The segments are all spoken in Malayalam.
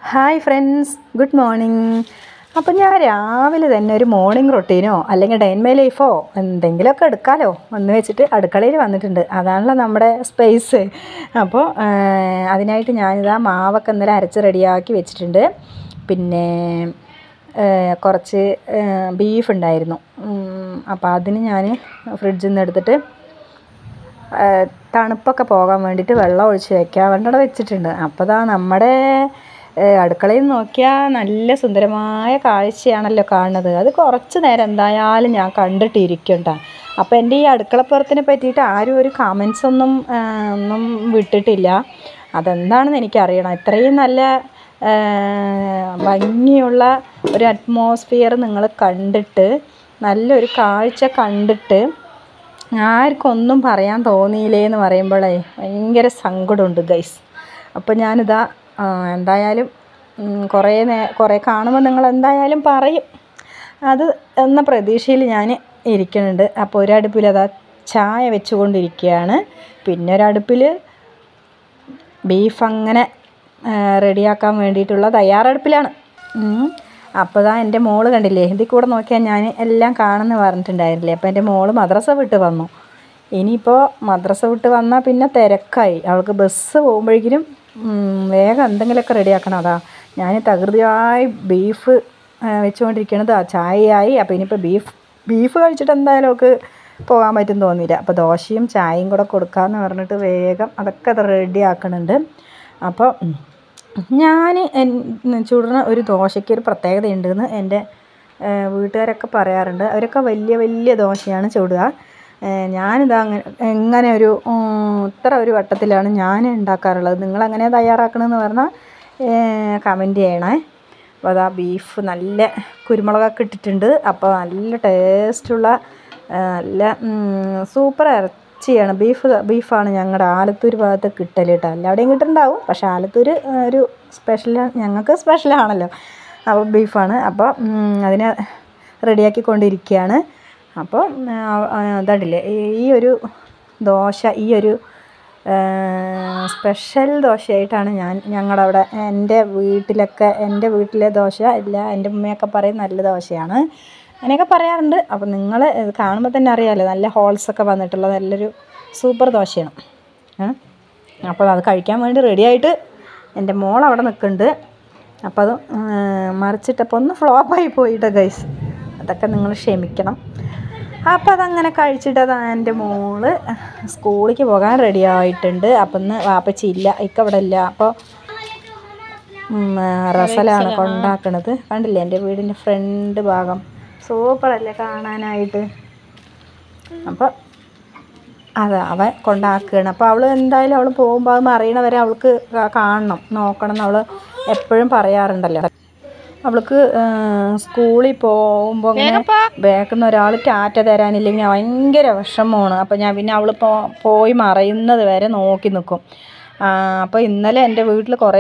ഹായ് ഫ്രണ്ട്സ് ഗുഡ് മോർണിംഗ് അപ്പം ഞാൻ രാവിലെ തന്നെ ഒരു മോർണിംഗ് റൊട്ടീനോ അല്ലെങ്കിൽ ഡൈൻമേ ലൈഫോ എന്തെങ്കിലുമൊക്കെ എടുക്കാമല്ലോ എന്ന് വെച്ചിട്ട് അടുക്കളയിൽ വന്നിട്ടുണ്ട് അതാണല്ലോ നമ്മുടെ സ്പേസ് അപ്പോൾ അതിനായിട്ട് ഞാനിതാ മാവൊക്കെ ഇന്നലെ അരച്ച് റെഡിയാക്കി വെച്ചിട്ടുണ്ട് പിന്നെ ഏഹ്, കുറച്ച് ബീഫ് ഉണ്ടായിരുന്നു അപ്പോൾ അതിന് ഞാൻ ഫ്രിഡ്ജിൽ നിന്ന് എടുത്തിട്ട് ഏഹ് തണുപ്പൊക്കെ പോകാൻ വേണ്ടിയിട്ട് വെള്ളം ഒഴിച്ച് വെക്കാൻ വേണ്ടി വെച്ചിട്ടുണ്ട് അപ്പോൾ ദാ നമ്മുടെ ഏഹ് അടുക്കളയിൽ നോക്കിയാൽ നല്ല സുന്ദരമായ കാഴ്ചയാണല്ലോ കാണുന്നത് അത് കുറച്ച് നേരം എന്തായാലും ഞാൻ കണ്ടിട്ടിരിക്കും ട്ടാ അപ്പോൾ എൻ്റെ ഈ അടുക്കളപ്പുറത്തിനെ പറ്റിയിട്ട് ആരും ഒരു കമൻസ് ഒന്നും ഏഹ് ഒന്നും വിട്ടിട്ടില്ല അതെന്താണെന്ന് എനിക്കറിയണം ഇത്രയും നല്ല ഏഹ് ഭംഗിയുള്ള ഒരു അറ്റ്മോസ്ഫിയർ നിങ്ങൾ കണ്ടിട്ട് നല്ലൊരു കാഴ്ച കണ്ടിട്ട് ആർക്കും ഒന്നും പറയാൻ തോന്നിയില്ലേ എന്ന് പറയുമ്പോഴേ ഭയങ്കര സങ്കടമുണ്ട് ഗൈസ് അപ്പോൾ ഞാനിതാ ആ, എന്തായാലും ഉം, കുറേ നേ കുറേ കാണുമ്പോൾ നിങ്ങൾ എന്തായാലും പറയും അത് എന്ന പ്രതീക്ഷയിൽ ഞാൻ ഇരിക്കുന്നുണ്ട് അപ്പോൾ ഒരടുപ്പിൽ അതാ ചായ വെച്ചുകൊണ്ടിരിക്കുകയാണ് പിന്നെ ഒരടുപ്പിൽ ബീഫ് അങ്ങനെ റെഡിയാക്കാൻ വേണ്ടിയിട്ടുള്ള തയ്യാറെടുപ്പിലാണ് ഉം. അപ്പോൾ ദാ എൻ്റെ മോള് കണ്ടില്ലേ ഇതിൽ കൂടെ നോക്കിയാൽ ഞാൻ എല്ലാം കാണുമെന്ന് പറഞ്ഞിട്ടുണ്ടായിരുന്നില്ലേ അപ്പോൾ എൻ്റെ മോള് മദ്രസ വിട്ട് വന്നു ഇനിയിപ്പോൾ മദ്രസ വിട്ട് വന്നാൽ പിന്നെ തിരക്കായി അവൾക്ക് ബസ് പോകുമ്പോഴേക്കും വേഗം എന്തെങ്കിലുമൊക്കെ റെഡിയാക്കണം അതാ ഞാൻ തകൃതിയായി ബീഫ് വെച്ചുകൊണ്ടിരിക്കണത് ആ ചായയായി അപ്പോൾ ഇനിയിപ്പോൾ ബീഫ് ബീഫ് കഴിച്ചിട്ട് എന്തായാലും അവൾക്ക് പോകാൻ പറ്റും തോന്നിയില്ല അപ്പോൾ ദോശയും ചായയും കൂടെ കൊടുക്കാമെന്ന് പറഞ്ഞിട്ട് വേഗം അതൊക്കെ അത് റെഡി ആക്കണുണ്ട് അപ്പോൾ ഞാൻ ചുടുന്ന ഒരു ദോശയ്ക്ക് ഒരു പ്രത്യേകത ഉണ്ടെന്ന് എൻ്റെ ഏഹ്, വീട്ടുകാരൊക്കെ പറയാറുണ്ട് അവരൊക്കെ വലിയ വലിയ ദോശയാണ് ചുടുക ഏഹ്, ഞാനിതാ അങ്ങനെ എങ്ങനെ ഒരു ഉം, ഇത്ര ഒരു വട്ടത്തിലാണ് ഞാൻ ഉണ്ടാക്കാറുള്ളത് നിങ്ങളെങ്ങനെ തയ്യാറാക്കണമെന്ന് പറഞ്ഞാൽ കമൻറ്റ് ചെയ്യണേ അപ്പോൾ അതാ ബീഫ് നല്ല കുരുമുളകൊക്കെ ഇട്ടിട്ടുണ്ട് അപ്പോൾ നല്ല ടേസ്റ്റുള്ള ആ, നല്ല സൂപ്പർ ഇറച്ചിയാണ് ബീഫ് ബീഫാണ് ഞങ്ങളുടെ ആലത്തൂർ ഭാഗത്ത് കിട്ടൽ കേട്ടോ എല്ലാവിടെയും കിട്ടുന്നുണ്ടാവും പക്ഷേ ആലത്തൂർ ആ, ഒരു സ്പെഷ്യൽ ഞങ്ങൾക്ക് സ്പെഷ്യലാണല്ലോ അപ്പോൾ ബീഫാണ് അപ്പോൾ ഉം, അതിനെ റെഡിയാക്കിക്കൊണ്ടിരിക്കുകയാണ് അപ്പോൾ ഇതണ്ടില്ലേ ഈ ഒരു ദോശ ഈ ഒരു സ്പെഷ്യൽ ദോശയായിട്ടാണ് ഞാൻ ഞങ്ങളുടെ അവിടെ എൻ്റെ വീട്ടിലൊക്കെ എൻ്റെ വീട്ടിലെ ദോശ ഇല്ല എൻ്റെ ഉമ്മയൊക്കെ പറയും നല്ല ദോശയാണ് അങ്ങനെയൊക്കെ പറയാറുണ്ട് അപ്പോൾ നിങ്ങൾ കാണുമ്പോൾ തന്നെ അറിയാമല്ലോ നല്ല ഹോൾസൊക്കെ വന്നിട്ടുള്ള നല്ലൊരു സൂപ്പർ ദോശയാണ് ഏ? അപ്പോൾ അത് കഴിക്കാൻ വേണ്ടി റെഡിയായിട്ട് എൻ്റെ മോൾ അവിടെ നിൽക്കുന്നുണ്ട് അപ്പോൾ അത് മറിച്ചിട്ടപ്പോൾ ഒന്ന് ഫ്ലോപ്പായി പോയിട്ടോ ഗൈസ് അതൊക്കെ നിങ്ങൾ ക്ഷമിക്കണം അപ്പോൾ അതങ്ങനെ കഴിച്ചിട്ട് അത് എൻ്റെ മോള് സ്കൂളിലേക്ക് പോകാൻ റെഡി ആയിട്ടുണ്ട് അപ്പം ഇന്ന് വാപ്പച്ചി ഇല്ല ഇക്ക അവിടെ ഇല്ല അപ്പോൾ ഉം, റസലാണ് കൊണ്ടാക്കണത് കണ്ടില്ലേ എൻ്റെ വീടിൻ്റെ ഫ്രണ്ട് ഭാഗം സൂപ്പറല്ലേ കാണാനായിട്ട് അപ്പോൾ അതെ അവൻ കൊണ്ടാക്കുകയാണ് അപ്പോൾ അവൾ എന്തായാലും അവൾ പോകുമ്പോൾ അത് മറിയണവരെ അവൾക്ക് കാ- കാണണം നോക്കണം എന്ന് അവൾ എപ്പോഴും പറയാറുണ്ടല്ലോ അവൾക്ക് സ്കൂളിൽ പോകുമ്പോൾ ഇങ്ങനെ ബാക്കിൽ നിന്ന് ഒരാൾ ടാറ്റ തരാനില്ലെങ്കിൽ ഭയങ്കര വിഷമമാണ് അപ്പോൾ ഞാൻ പിന്നെ അവൾ പോയി മറയുന്നത് വരെ നോക്കി നിൽക്കും അപ്പോൾ ഇന്നലെ എൻ്റെ വീട്ടിൽ കുറേ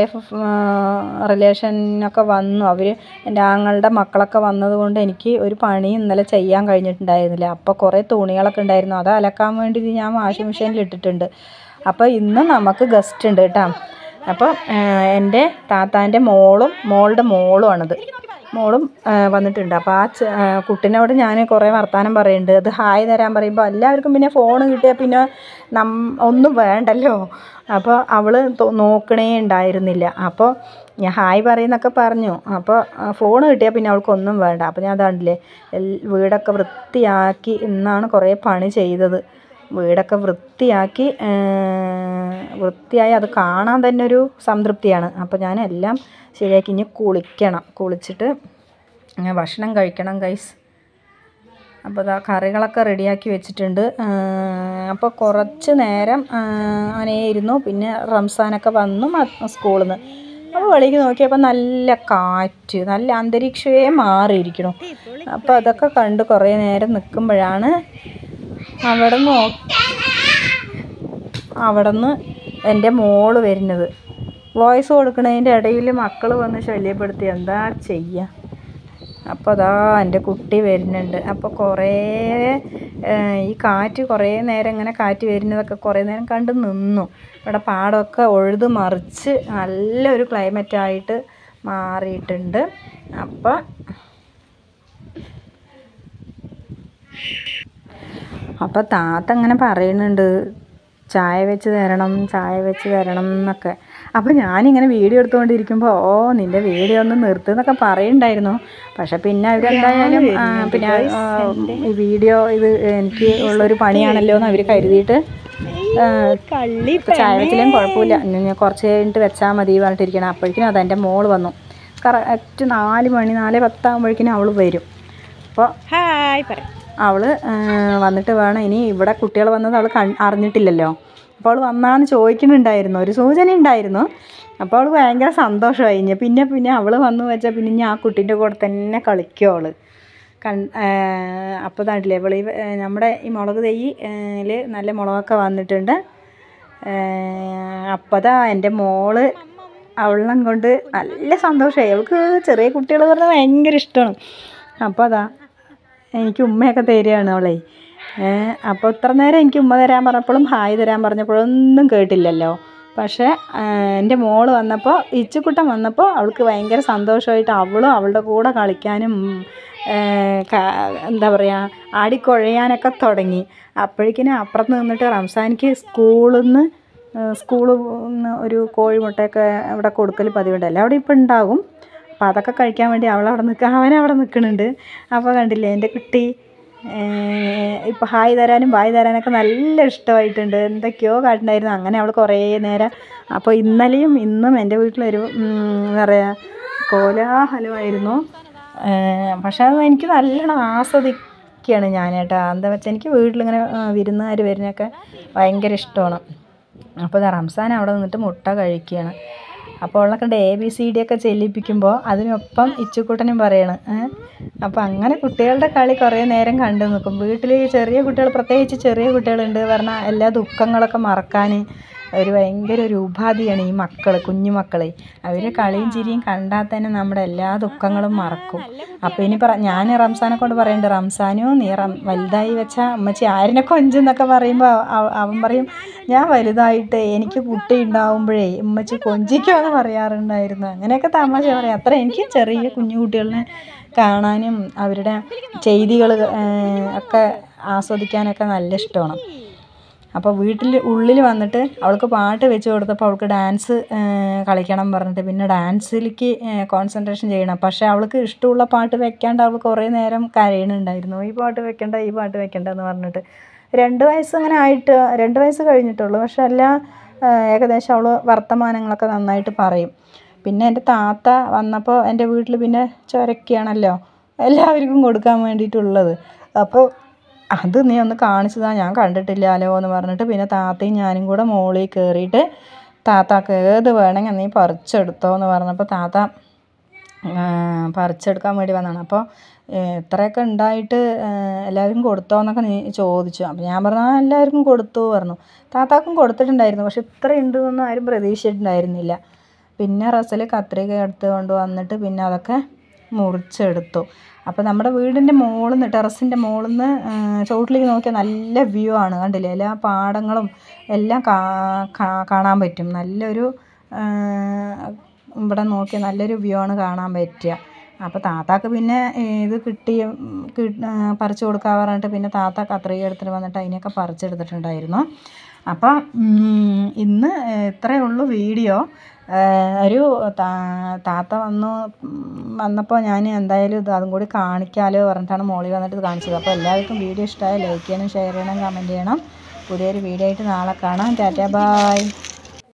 റിലേഷനൊക്കെ വന്നു അവർ എൻ്റെ ആങ്ങളുടെ മക്കളൊക്കെ വന്നതുകൊണ്ട് എനിക്ക് ഒരു പണി ഇന്നലെ ചെയ്യാൻ കഴിഞ്ഞിട്ടുണ്ടായിരുന്നില്ല അപ്പോൾ കുറേ തുണികളൊക്കെ ഉണ്ടായിരുന്നു അത് അലക്കാൻ വേണ്ടി ഞാൻ വാഷിംഗ് മെഷീനിൽ ഇട്ടിട്ടുണ്ട് അപ്പോൾ ഇന്ന് നമുക്ക് ഗസ്റ്റ് ഉണ്ട് കേട്ടോ അപ്പോൾ എൻ്റെ താത്താൻ്റെ മോളും മോളുടെ മോളും ആണിത് മോളും ആ, വന്നിട്ടുണ്ട് അപ്പോൾ ആ ചെ- ആ, കുട്ടീനോട് ഞാൻ കുറേ വർത്തമാനം പറയുന്നുണ്ട് അത് ഹായ് തരാൻ പറയുമ്പോൾ എല്ലാവർക്കും പിന്നെ ഫോൺ കിട്ടിയാൽ പിന്നെ നം ഒന്നും വേണ്ടല്ലോ അപ്പോൾ അവൾ നോക്കണേ ഉണ്ടായിരുന്നില്ല അപ്പോൾ ഞാൻ ഹായ് പറയുന്നൊക്കെ പറഞ്ഞു അപ്പോൾ ഫോൺ കിട്ടിയാൽ പിന്നെ അവൾക്കൊന്നും വേണ്ട അപ്പോൾ ഞാൻ അതാണ്ടില്ലേ എൽ- വീടൊക്കെ വൃത്തിയാക്കി ഇന്നാണ് കുറേ പണി ചെയ്തത് വീടൊക്കെ വൃത്തിയാക്കി ആ, വൃത്തിയായി അത് കാണാൻ തന്നെ ഒരു സംതൃപ്തിയാണ് അപ്പോൾ ഞാൻ എല്ലാം ശരിയാക്കി ഇനി കുളിക്കണം കുളിച്ചിട്ട് ഞാൻ ഭക്ഷണം കഴിക്കണം ഗൈസ് അപ്പോൾ ഇതാ കറികളൊക്കെ റെഡിയാക്കി വെച്ചിട്ടുണ്ട് അപ്പോൾ കുറച്ച് നേരം ആ, അങ്ങനെ ഇരുന്നു പിന്നെ റംസാനൊക്കെ വന്നു മ- സ്കൂളിൽ നിന്ന് അപ്പോൾ വെളിക്ക് നോക്കിയപ്പോൾ നല്ല കാറ്റ് നല്ല അന്തരീക്ഷമേ മാറിയിരിക്കണു അപ്പോൾ അതൊക്കെ കണ്ട് കുറേ നേരം നിൽക്കുമ്പോഴാണ് അവിടെ നോ അവിടെ നിന്ന് എൻ്റെ മോള് വരുന്നത് വോയിസ് കൊടുക്കണതിൻ്റെ ഇടയിൽ മക്കൾ വന്ന് ശല്യപ്പെടുത്തി എന്താ ചെയ്യുക അപ്പോൾ അതാ എൻ്റെ കുട്ടി വരുന്നുണ്ട് അപ്പോൾ കുറേ ഏഹ്, ഈ കാറ്റ് കുറേ നേരം ഇങ്ങനെ കാറ്റ് വരുന്നതൊക്കെ കുറേ നേരം കണ്ട് നിന്നു ഇവിടെ പാടമൊക്കെ ഉഴുത് മറിച്ച് നല്ലൊരു ക്ലൈമറ്റായിട്ട് മാറിയിട്ടുണ്ട് അപ്പോൾ അപ്പോൾ താത്ത ഇങ്ങനെ പറയുന്നുണ്ട് ചായ വെച്ച് തരണം ചായ വെച്ച് തരണം എന്നൊക്കെ അപ്പോൾ ഞാനിങ്ങനെ വീഡിയോ എടുത്തുകൊണ്ടിരിക്കുമ്പോൾ ഓ നിൻ്റെ വീഡിയോ ഒന്ന് നിർത്തുന്നൊക്കെ പറയുന്നുണ്ടായിരുന്നു പക്ഷെ പിന്നെ അവരെന്തായാലും ആ, പിന്നെ ആ, ഈ വീഡിയോ ഇത് എനിക്ക് ഉള്ളൊരു പണിയാണല്ലോ എന്ന് അവർ കരുതിയിട്ട് കള്ളി ഇപ്പം ചായ വെച്ചില്ലെങ്കിൽ കുഴപ്പമില്ല ഇനി ഞാൻ കുറച്ച് കഴിഞ്ഞിട്ട് വെച്ചാൽ മതി പറഞ്ഞിട്ടിരിക്കണം അപ്പോഴേക്കിനും അത് എൻ്റെ മോള് വന്നു കറക്റ്റ് നാല് മണി നാല് പത്താകുമ്പോഴേക്കിനും അവൾ വരും അപ്പോൾ ഹായ് പറ അവൾ വന്നിട്ട് വേണം ഇനി ഇവിടെ കുട്ടികൾ വന്നത് അവൾ കൺ അറിഞ്ഞിട്ടില്ലല്ലോ അപ്പോൾ അവൾ വന്നാന്ന് ചോദിക്കുന്നുണ്ടായിരുന്നു ഒരു സൂചന ഉണ്ടായിരുന്നു അപ്പോൾ അവൾ ഭയങ്കര സന്തോഷമായി ഇനി പിന്നെ പിന്നെ അവൾ വന്നു വെച്ചാൽ പിന്നെ ഇനി ആ കുട്ടീൻ്റെ കൂടെ തന്നെ കളിക്കും അവൾ കൺ അപ്പോൾ താണ്ടില്ലേ ഇവൾ ഈ ഏ, നമ്മുടെ ഈ മുളക് തെയ്യിൽ നല്ല മുളകൊക്കെ വന്നിട്ടുണ്ട് അപ്പോൾ അതാ എൻ്റെ മോള് അവളെല്ലാം കൊണ്ട് നല്ല സന്തോഷമായി അവൾക്ക് ചെറിയ കുട്ടികൾ പറഞ്ഞാൽ ഭയങ്കര ഇഷ്ടമാണ് അപ്പോൾ അതാ എനിക്ക് ഉമ്മയൊക്കെ തരികയാണ് അവളെ ഏഹ് അപ്പോൾ ഇത്ര നേരം എനിക്ക് ഉമ്മ തരാൻ പറഞ്ഞപ്പോഴും ഹായ് തരാൻ പറഞ്ഞപ്പോഴൊന്നും കേട്ടില്ലല്ലോ പക്ഷേ എൻ്റെ മോള് വന്നപ്പോൾ ഇച്ചുക്കുട്ടൻ വന്നപ്പോൾ അവൾക്ക് ഭയങ്കര സന്തോഷമായിട്ട് അവളും അവളുടെ കൂടെ കളിക്കാനും ഏഹ് ക- എന്താ പറയുക ആടിക്കുഴയാനൊക്കെ തുടങ്ങി അപ്പോഴേക്കിനും അപ്പുറത്ത് നിന്നിട്ട് റംസാനിക്ക് സ്കൂളിൽ നിന്ന് സ്കൂളിൽ നിന്ന് ഒരു കോഴിമുട്ടയൊക്കെ ഇവിടെ കൊടുക്കൽ പതിവുണ്ട് എല്ലാവിടെ ഇപ്പം ഉണ്ടാകും അപ്പോൾ അതൊക്കെ കഴിക്കാൻ വേണ്ടി അവളവിടെ നിൽക്കുക അവനവിടെ നിൽക്കുന്നുണ്ട് അപ്പോൾ കണ്ടില്ലേ എൻ്റെ കുട്ടി ഇപ്പോൾ ഹായ് തരാനും ബായ് തരാനൊക്കെ നല്ല ഇഷ്ടമായിട്ടുണ്ട് എന്തൊക്കെയോ കാട്ടുണ്ടായിരുന്നു അങ്ങനെ അവൾ കുറേ നേരം അപ്പോൾ ഇന്നലെയും ഇന്നും എൻ്റെ വീട്ടിലൊരു ഉം, എന്താ പറയുക കോലാഹലമായിരുന്നു ഏഹ് പക്ഷെ അത് എനിക്ക് നല്ലോണം ആസ്വദിക്കുകയാണ് ഞാൻ കേട്ടോ എന്താ വെച്ചാൽ എനിക്ക് വീട്ടിലിങ്ങനെ ആ, വിരുന്നുകാർ വരുന്നതൊക്കെ ഭയങ്കര ഇഷ്ടമാണ് അപ്പോൾ ദാ റംസാൻ അവിടെ നിന്നിട്ട് മുട്ട കഴിക്കുകയാണ് അപ്പോൾ ഉള്ളൊക്കെ എ ബി സി ഡി ഒക്കെ ചെല്ലിപ്പിക്കുമ്പോൾ അതിനൊപ്പം ഇച്ചുക്കുട്ടനും പറയണ് ഏഹ് അപ്പോൾ അങ്ങനെ കുട്ടികളുടെ കളി കുറേ നേരം കണ്ടു നിൽക്കും വീട്ടിൽ ചെറിയ കുട്ടികൾ പ്രത്യേകിച്ച് ചെറിയ കുട്ടികളുണ്ട് പറഞ്ഞാൽ എല്ലാ ദുഃഖങ്ങളൊക്കെ മറക്കാൻ ഒരു ഭയങ്കര ഒരു ഉപാധിയാണ് ഈ മക്കൾ കുഞ്ഞു മക്കളെ അവർ കളിയും ചിരിയും കണ്ടാൽ തന്നെ നമ്മുടെ എല്ലാ ദുഃഖങ്ങളും മറക്കും അപ്പോൾ ഇനി പറ ഞാൻ റംസാനെ കൊണ്ട് പറയുന്നുണ്ട് റംസാനോ നീ റം വലുതായി വെച്ചാൽ അമ്മച്ചി ആരിനെ കൊഞ്ചെന്നൊക്കെ പറയുമ്പോൾ അവ- അവൻ പറയും ഞാൻ വലുതായിട്ട് എനിക്ക് കുട്ടി ഉണ്ടാവുമ്പോഴേ ഉമ്മച്ചി കൊഞ്ചിക്കോ എന്ന് പറയാറുണ്ടായിരുന്നു അങ്ങനെയൊക്കെ തമാശ പറയാം അത്ര എനിക്ക് ചെറിയ കുഞ്ഞു കുട്ടികളെ കാണാനും അവരുടെ ചെയ്തികൾ ഒക്കെ ആസ്വദിക്കാനൊക്കെ നല്ല ഇഷ്ടമാണ് അപ്പോൾ വീട്ടിൽ ഉള്ളിൽ വന്നിട്ട് അവൾക്ക് പാട്ട് വെച്ച് കൊടുത്തപ്പോൾ അവൾക്ക് ഡാൻസ് കളിക്കണം പറഞ്ഞിട്ട് പിന്നെ ഡാൻസിലേക്ക് കോൺസെൻട്രേഷൻ ചെയ്യണം പക്ഷേ അവൾക്ക് ഇഷ്ടമുള്ള പാട്ട് വെക്കാണ്ട് അവൾ കുറേ നേരം കരയണുണ്ടായിരുന്നു ഈ പാട്ട് വെക്കണ്ട ഈ പാട്ട് വെക്കണ്ട എന്ന് പറഞ്ഞിട്ട് രണ്ട് വയസ്സ് അങ്ങനെ ആയിട്ട് രണ്ട് വയസ്സ് കഴിഞ്ഞിട്ടുള്ളൂ പക്ഷെ എല്ലാ ആ, ഏകദേശം അവൾ വർത്തമാനങ്ങളൊക്കെ നന്നായിട്ട് പറയും പിന്നെ എൻ്റെ താത്ത വന്നപ്പോൾ എൻ്റെ വീട്ടിൽ പിന്നെ ചുരക്കിയാണല്ലോ എല്ലാവർക്കും കൊടുക്കാൻ വേണ്ടിയിട്ടുള്ളത് അപ്പോൾ അത് നീ ഒന്ന് കാണിച്ചതാ ഞാൻ കണ്ടിട്ടില്ലല്ലോ എന്ന് പറഞ്ഞിട്ട് പിന്നെ താത്തയും ഞാനും കൂടെ മോളിൽ കയറിയിട്ട് താത്താക്ക് ഏത് വേണമെങ്കിൽ നീ പറിച്ചെടുത്തോ എന്ന് പറഞ്ഞപ്പോൾ താത്ത ആ, പറിച്ചെടുക്കാൻ വേണ്ടി വന്നതാണ് അപ്പോൾ ഇത്രയൊക്കെ ഉണ്ടായിട്ട് ആ, എല്ലാവർക്കും കൊടുത്തോ എന്നൊക്കെ നീ ചോദിച്ചു അപ്പോൾ ഞാൻ പറഞ്ഞു ആ എല്ലാവർക്കും കൊടുത്തു പറഞ്ഞു താത്താക്കും കൊടുത്തിട്ടുണ്ടായിരുന്നു പക്ഷെ ഇത്ര ഉണ്ടെന്നൊന്നും ആരും പ്രതീക്ഷിച്ചിട്ടുണ്ടായിരുന്നില്ല പിന്നെ റസൽ കത്രിക എടുത്ത് കൊണ്ട് വന്നിട്ട് പിന്നെ അതൊക്കെ മുറിച്ചെടുത്തു അപ്പോൾ നമ്മുടെ വീടിൻ്റെ മുകളിൽ നിന്ന് ടെറസിൻ്റെ മുകളിൽ നിന്ന് ചോട്ടിലേക്ക് നോക്കിയാൽ നല്ല വ്യൂ ആണ് കണ്ടില്ലേ എല്ലാ പാടങ്ങളും എല്ലാം കാ- കാ- കാണാൻ പറ്റും നല്ലൊരു ആ, ഇവിടെ നോക്കിയാൽ നല്ലൊരു വ്യൂ ആണ് കാണാൻ പറ്റുക അപ്പോൾ താത്താക്ക് പിന്നെ ഇത് കിട്ടി ഉം, കി- ആ, പറിച്ചു കൊടുക്കാൻ പറഞ്ഞിട്ട് പിന്നെ താത്ത കത്രിക എടുത്തിട്ട് വന്നിട്ട് അതിനെയൊക്കെ പറിച്ചെടുത്തിട്ടുണ്ടായിരുന്നു അപ്പോൾ ഉം, ഇന്ന് ഇത്രയേ ഉള്ളൂ വീഡിയോ ഒരു താ- താത്ത വന്നു ഉം, വന്നപ്പോൾ ഞാൻ എന്തായാലും ഇത് അതും കൂടി കാണിക്കാമല്ലോ പറഞ്ഞിട്ടാണ് മോളിൽ വന്നിട്ട് ഇത് കാണിച്ചത് അപ്പോൾ എല്ലാവർക്കും വീഡിയോ ഇഷ്ടമായി ലൈക്ക് ചെയ്യണം ഷെയർ ചെയ്യണം കമൻറ്റ് ചെയ്യണം പുതിയൊരു വീഡിയോ ആയിട്ട് നാളെ കാണാം ടാറ്റാ ബായ്